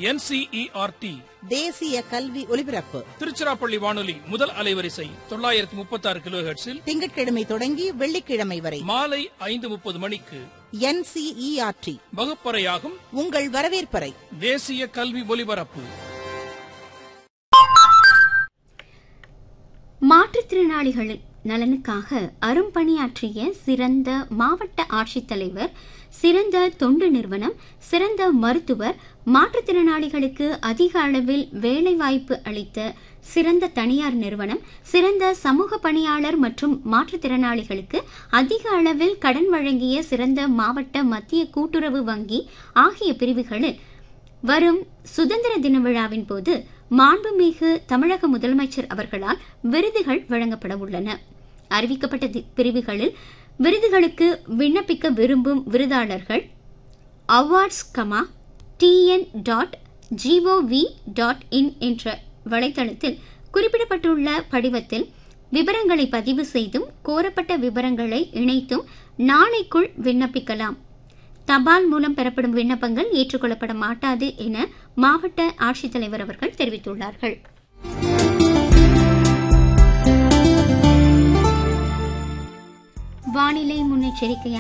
NCERT தேசிய கல்வி ஒலிபரப்பு திருச்சிராப்பள்ளி வானொலி முதல் அலைவரிசை தொள்ளாயிரத்தி முப்பத்தி ஆறு கிலோ திங்கட்கிழமை தொடங்கி வெள்ளிக்கிழமை வரை மாலை ஐந்து முப்பது மணிக்கு என்சிஇஆர்டி வகுப்பறையாகும் உங்கள் வரவேற்பறை தேசிய கல்வி ஒலிபரப்பு மாற்றுத்திறனாளிகளின் நலனுக்காக அரும்பணியாற்றிய சிறந்த மாவட்ட ஆட்சித்தலைவர் சிறந்த தொண்டு நிறுவனம் சிறந்த மருத்துவர் மாற்றுத்திறனாளிகளுக்கு அதிக அளவில் வேலைவாய்ப்பு அளித்த சிறந்த தனியார் நிறுவனம் சிறந்த சமூக பணியாளர் மற்றும் மாற்றுத்திறனாளிகளுக்கு அதிக அளவில் கடன் வழங்கிய சிறந்த மாவட்ட மத்திய கூட்டுறவு வங்கி ஆகிய பிரிவுகளில் வரும் சுதந்திர தின விழாவின் போது மாண்புமிகு தமிழக முதலமைச்சர் அவர்களால் விருதுகள் வழங்கப்பட உள்ளன அறிவிக்கப்பட்ட தி- பிரிவுகளில் விருதுகளுக்கு விண்ணப்பிக்க விரும்பும் விருதாளர்கள் awards comma TN dot gov dot in என்ற வலைத்தளத்தில் குறிப்பிடப்பட்டுள்ள படிவத்தில் விவரங்களை பதிவு செய்தும் கோரப்பட்ட விவரங்களை இணைத்தும் நாளைக்குள் விண்ணப்பிக்கலாம் தபால் மூலம் பெறப்படும் விண்ணப்பங்கள் ஏற்றுக்கொள்ளப்பட மாட்டாது என மாவட்ட ஆட்சித்தலைவர் அவர்கள் தெரிவித்துள்ளார்கள் வானிலை முன்னெச்சரிக்கை